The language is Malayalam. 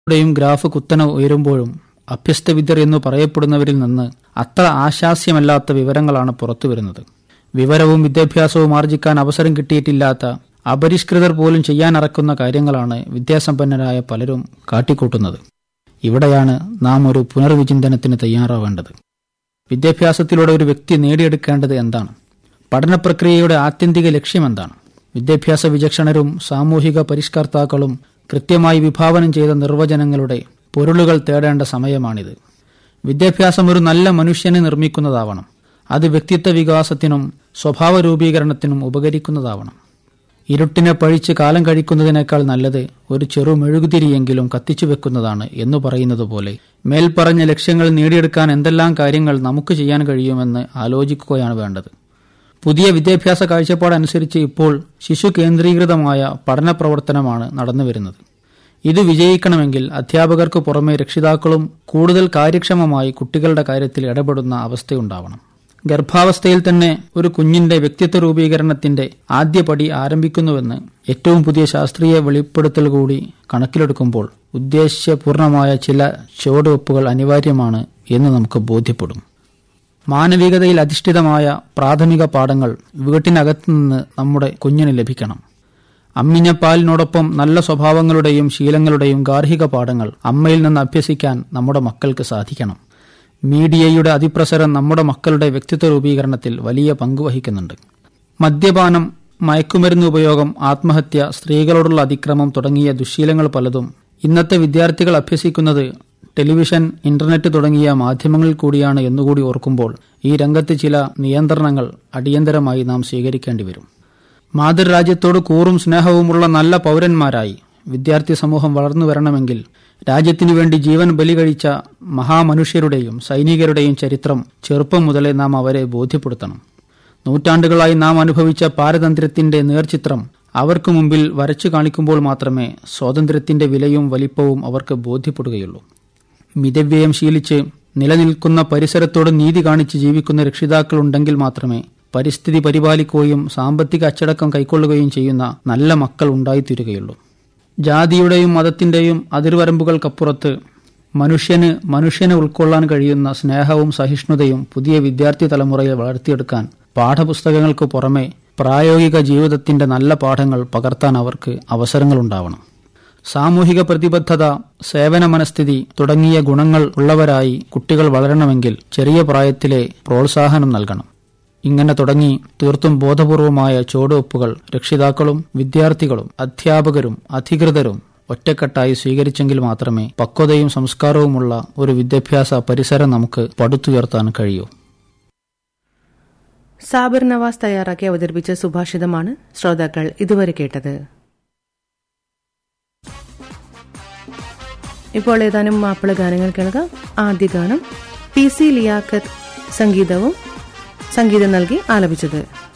യും ഗ്രാഫ് കുത്തനെ ഉയരുമ്പോഴും അഭ്യസ്തവിദ്യർ എന്ന് പറയപ്പെടുന്നവരിൽ നിന്ന് അത്ര ആശാസ്യമല്ലാത്ത വിവരങ്ങളാണ് പുറത്തുവരുന്നത് വിവരവും വിദ്യാഭ്യാസവും ആർജിക്കാൻ അവസരം കിട്ടിയിട്ടില്ലാത്ത അപരിഷ്കൃതർ പോലും ചെയ്യാനറക്കുന്ന കാര്യങ്ങളാണ് വിദ്യാസമ്പന്നരായ പലരും കാട്ടിക്കൂട്ടുന്നത് ഇവിടെയാണ് നാം ഒരു പുനർവിചിന്തനത്തിന് തയ്യാറാവേണ്ടത് വിദ്യാഭ്യാസത്തിലൂടെ ഒരു വ്യക്തി നേടിയെടുക്കേണ്ടത് എന്താണ് പഠന പ്രക്രിയയുടെ ആത്യന്തിക ലക്ഷ്യം എന്താണ് വിദ്യാഭ്യാസ വിചക്ഷണരും സാമൂഹിക പരിഷ്കർത്താക്കളും കൃത്യമായി വിഭാവനം ചെയ്ത നിർവചനങ്ങളുടെ പൊരുളുകൾ തേടേണ്ട സമയമാണിത് വിദ്യാഭ്യാസം ഒരു നല്ല മനുഷ്യനെ നിർമ്മിക്കുന്നതാവണം അത് വ്യക്തിത്വ വികാസത്തിനും സ്വഭാവ രൂപീകരണത്തിനും ഉപകരിക്കുന്നതാവണം ഇരുട്ടിനെ പഴിച്ച് കാലം കഴിക്കുന്നതിനേക്കാൾ നല്ലത് ഒരു ചെറു മെഴുകുതിരിയെങ്കിലും കത്തിച്ചു വെക്കുന്നതാണ് എന്നു പറയുന്നത് പോലെ മേൽപ്പറഞ്ഞ ലക്ഷ്യങ്ങൾ നേടിയെടുക്കാൻ എന്തെല്ലാം കാര്യങ്ങൾ നമുക്ക് ചെയ്യാൻ കഴിയുമെന്ന് ആലോചിക്കുകയാണ് വേണ്ടത് പുതിയ വിദ്യാഭ്യാസ കാഴ്ചപ്പാടനുസരിച്ച് ഇപ്പോൾ ശിശു കേന്ദ്രീകൃതമായ പഠന പ്രവർത്തനമാണ് നടന്നുവരുന്നത് ഇത് വിജയിക്കണമെങ്കിൽ അധ്യാപകർക്ക് പുറമെ രക്ഷിതാക്കളും കൂടുതൽ കാര്യക്ഷമമായി കുട്ടികളുടെ കാര്യത്തിൽ ഇടപെടുന്ന അവസ്ഥയുണ്ടാവണം ഗർഭാവസ്ഥയിൽ തന്നെ ഒരു കുഞ്ഞിന്റെ വ്യക്തിത്വ രൂപീകരണത്തിന്റെ ആദ്യപടി ആരംഭിക്കുന്നുവെന്ന് ഏറ്റവും പുതിയ ശാസ്ത്രീയ വെളിപ്പെടുത്തൽ കൂടി കണക്കിലെടുക്കുമ്പോൾ ഉദ്ദേശ്യപൂർണമായ ചില ചുവടുവെപ്പുകൾ അനിവാര്യമാണ് എന്ന് നമുക്ക് ബോധ്യപ്പെടും മാനവികതയിൽ അധിഷ്ഠിതമായ പ്രാഥമിക പാഠങ്ങൾ വീട്ടിനകത്തു നിന്ന് നമ്മുടെ കുഞ്ഞിന് ലഭിക്കണം അമ്മിഞ്ഞ പാലിനോടൊപ്പം നല്ല സ്വഭാവങ്ങളുടെയും ശീലങ്ങളുടെയും ഗാർഹിക പാഠങ്ങൾ അമ്മയിൽ നിന്ന് അഭ്യസിക്കാൻ നമ്മുടെ മക്കൾക്ക് സാധിക്കണം മീഡിയയുടെ അതിപ്രസരം നമ്മുടെ മക്കളുടെ വ്യക്തിത്വ രൂപീകരണത്തിൽ വലിയ പങ്ക് വഹിക്കുന്നുണ്ട് മദ്യപാനം മയക്കുമരുന്ന് ഉപയോഗം ആത്മഹത്യ സ്ത്രീകളോടുള്ള അതിക്രമം തുടങ്ങിയ ദുശ്ശീലങ്ങൾ പലതും ഇന്നത്തെ വിദ്യാർത്ഥികൾ അഭ്യസിക്കുന്നത് ടെലിവിഷൻ ഇന്റർനെറ്റ് തുടങ്ങിയ മാധ്യമങ്ങളിൽ കൂടിയാണ് എന്നുകൂടി ഓർക്കുമ്പോൾ ഈ രംഗത്ത് ചില നിയന്ത്രണങ്ങൾ അടിയന്തരമായി നാം സ്വീകരിക്കേണ്ടി വരും മാതൃരാജ്യത്തോട് കൂറും സ്നേഹവുമുള്ള നല്ല പൗരന്മാരായി വിദ്യാർത്ഥി സമൂഹം വളർന്നു വരണമെങ്കിൽ രാജ്യത്തിനു വേണ്ടി ജീവൻ ബലി കഴിച്ച മഹാമനുഷ്യരുടെയും സൈനികരുടെയും ചരിത്രം ചെറുപ്പം മുതലേ നാം അവരെ ബോധ്യപ്പെടുത്തണം നൂറ്റാണ്ടുകളായി നാം അനുഭവിച്ച പാരതന്ത്ര്യത്തിന്റെ നേർചിത്രം അവർക്ക് മുമ്പിൽ വരച്ചു കാണിക്കുമ്പോൾ മാത്രമേ സ്വാതന്ത്ര്യത്തിന്റെ വിലയും വലിപ്പവും അവർക്ക് ബോധ്യപ്പെടുകയുള്ളൂ മിതവ്യയം ശീലിച്ച് നിലനിൽക്കുന്ന പരിസരത്തോട് നീതി കാണിച്ച് ജീവിക്കുന്ന രക്ഷിതാക്കളുണ്ടെങ്കിൽ മാത്രമേ പരിസ്ഥിതി പരിപാലിക്കുകയും സാമ്പത്തിക അച്ചടക്കം കൈക്കൊള്ളുകയും ചെയ്യുന്ന നല്ല മക്കൾ ഉണ്ടായിത്തീരുകയുള്ളൂ ജാതിയുടെയും മതത്തിന്റെയും അതിർവരമ്പുകൾക്കപ്പുറത്ത് മനുഷ്യന് മനുഷ്യനെ ഉൾക്കൊള്ളാൻ കഴിയുന്ന സ്നേഹവും സഹിഷ്ണുതയും പുതിയ വിദ്യാർത്ഥി തലമുറയെ വളർത്തിയെടുക്കാൻ പാഠപുസ്തകങ്ങൾക്ക് പുറമെ പ്രായോഗിക ജീവിതത്തിന്റെ നല്ല പാഠങ്ങൾ പകർത്താൻ അവർക്ക് അവസരങ്ങളുണ്ടാവണം സാമൂഹിക പ്രതിബദ്ധത സേവന മനസ്ഥിതി തുടങ്ങിയ ഗുണങ്ങൾ ഉള്ളവരായി കുട്ടികൾ വളരണമെങ്കിൽ ചെറിയ പ്രായത്തിലെ പ്രോത്സാഹനം നൽകണം ഇങ്ങനെ തുടങ്ങി തീർത്തും ബോധപൂർവമായ ചുവടുവെപ്പുകൾ രക്ഷിതാക്കളും വിദ്യാർത്ഥികളും അധ്യാപകരും അധികൃതരും ഒറ്റക്കെട്ടായി സ്വീകരിച്ചെങ്കിൽ മാത്രമേ പക്വതയും സംസ്കാരവുമുള്ള ഒരു വിദ്യാഭ്യാസ പരിസരം നമുക്ക് പടുത്തുയർത്താൻ കഴിയൂ സാബിർ നവാസ് തയ്യാറാക്കി അവതരിപ്പിച്ച സുഭാഷിതമാണ് ശ്രോതാക്കൾ ഇതുവരെ കേട്ടത് ഇപ്പോൾ ഏതാനും മാപ്പിള ഗാനങ്ങൾ കേൾക്കാം ആദ്യ ഗാനം പി സി ലിയാഖത്ത് സംഗീതവും സംഗീതം നൽകി ആലപിച്ചത്